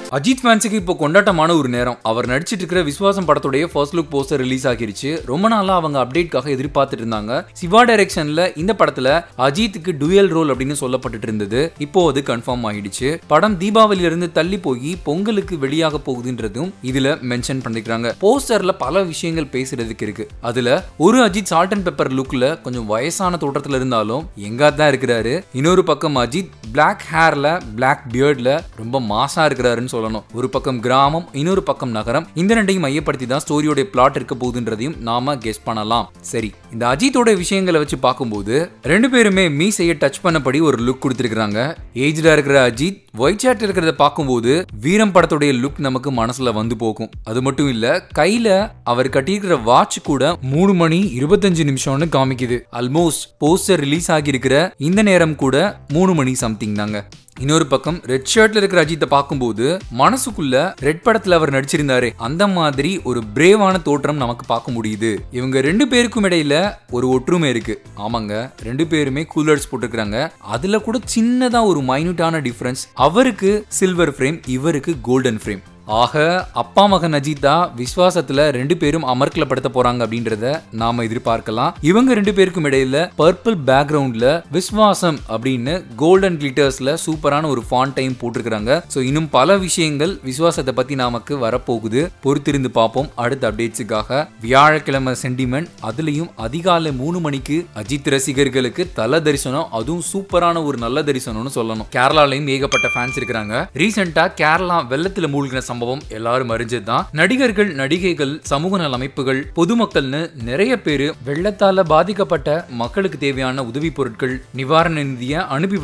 அஜித் ஃபேன்ஸுக்கு இப்போ கொண்டாட்டமான ஒரு நேரம் அவர் நடிச்சிட்டு இருக்கிற விஸ்வாசம் படத்துடைய ஃபர்ஸ்ட் லுக் போஸ்டர் ரிலீஸ் ஆகிருச்சு ரொம்ப நாளா அவங்க அப்டேட்காக எதிர்பார்த்துட்டு இருந்தாங்க சிவா டைரக்ஷன்ல இந்த படத்துல அஜித்துக்கு டுயல் ரோல் அப்படின்னு சொல்லப்பட்டுட்டு இருந்தது இப்போ அது கன்ஃபார்ம் ஆகிடுச்சு படம் தீபாவளியில இருந்து தள்ளி போய் பொங்கலுக்கு வெளியாக போகுதுன்றதும் இதுல மென்ஷன் பண்ணிக்கிறாங்க போஸ்டர்ல பல விஷயங்கள் பேசுறதுக்கு இருக்கு அதுல ஒரு அஜித் சால்ட் அண்ட் பெப்பர் லுக்ல கொஞ்சம் வயசான தோற்றத்துல இருந்தாலும் எங்கா தான் இருக்கிறாரு இன்னொரு பக்கம் அஜித் பிளாக் ஹேர்ல பிளாக் பியர்ட்ல ரொம்ப மாசா இருக்கிறாருன்னு சொல்லணும் ஒரு பக்கம் கிராமம் இன்னொரு பக்கம் நகரம் இந்த ரெண்டையும் மையப்படுத்தி தான் ஸ்டோரியோட பிளாட் இருக்க போகுதுன்றதையும் நாம கெஸ் பண்ணலாம் சரி இந்த அஜித்தோட விஷயங்களை வச்சு பார்க்கும்போது ரெண்டு பேருமே மீசையை டச் பண்ணபடி ஒரு லுக் கொடுத்துருக்காங்க ஏஜ்டா இருக்கிற அஜித் ஒயிட் ஷர்ட் இருக்கிறத பார்க்கும்போது வீரம் படத்துடைய லுக் நமக்கு மனசுல வந்து போகும் அது மட்டும் இல்ல கையில அவர் கட்டியிருக்கிற வாட்ச் கூட மூணு மணி இருபத்தஞ்சு நிமிஷம்னு காமிக்குது ஆல்மோஸ்ட் போஸ்டர் ரிலீஸ் ஆகியிருக்கிற இந்த நேரம் கூட மூணு மணி சம்திங் தாங்க இன்னொரு பக்கம் ரெட் ஷர்ட்ல இருக்கிற அஜித்தை பார்க்கும்போது மனசுக்குள்ள ரெட் படத்துல அவர் நடிச்சிருந்தாரு அந்த மாதிரி ஒரு பிரேவான தோற்றம் நமக்கு பார்க்க முடியுது இவங்க ரெண்டு பேருக்கும் இடையில ஒரு ஒற்றுமை இருக்கு ஆமாங்க ரெண்டு பேருமே கூலர்ஸ் போட்டிருக்காங்க அதுல கூட சின்னதா ஒரு மைனூட்டான டிஃபரன்ஸ் அவருக்கு சில்வர் ஃப்ரேம் இவருக்கு கோல்டன் ஃப்ரேம் ஆக அப்பா மகன் அஜித்தா விஸ்வாசத்துல ரெண்டு பேரும் அமர்க்கலப்படுத்த போறாங்க அப்படின்றத நாம எதிர்பார்க்கலாம் இவங்க ரெண்டு பேருக்கும் இடையில பர்பிள் பேக்ரவுண்ட்ல விஸ்வாசம் அப்படின்னு கோல்டன் கிளிட்டர்ஸ்ல சூப்பரான ஒரு ஃபான் டைம் போட்டிருக்காங்க ஸோ இன்னும் பல விஷயங்கள் விஸ்வாசத்தை பத்தி நமக்கு வரப்போகுது பொறுத்திருந்து பார்ப்போம் அடுத்த அப்டேட்ஸுக்காக வியாழக்கிழமை சென்டிமெண்ட் அதுலயும் அதிகாலை மூணு மணிக்கு அஜித் ரசிகர்களுக்கு தல தரிசனம் அதுவும் சூப்பரான ஒரு நல்ல தரிசனம்னு சொல்லணும் கேரளாலையும் ஏகப்பட்ட ஃபேன்ஸ் இருக்கிறாங்க ரீசெண்டா கேரளா வெள்ளத்துல மூழ்கின சம்பவம் எல்லாரும் அறிஞ்சதுதான் நடிகர்கள் நடிகைகள் சமூக நல அமைப்புகள் பொதுமக்கள்னு நிறைய பேர் வெள்ளத்தால பாதிக்கப்பட்ட மக்களுக்கு தேவையான உதவி பொருட்கள் நிவாரண நிதியை அனுப்பி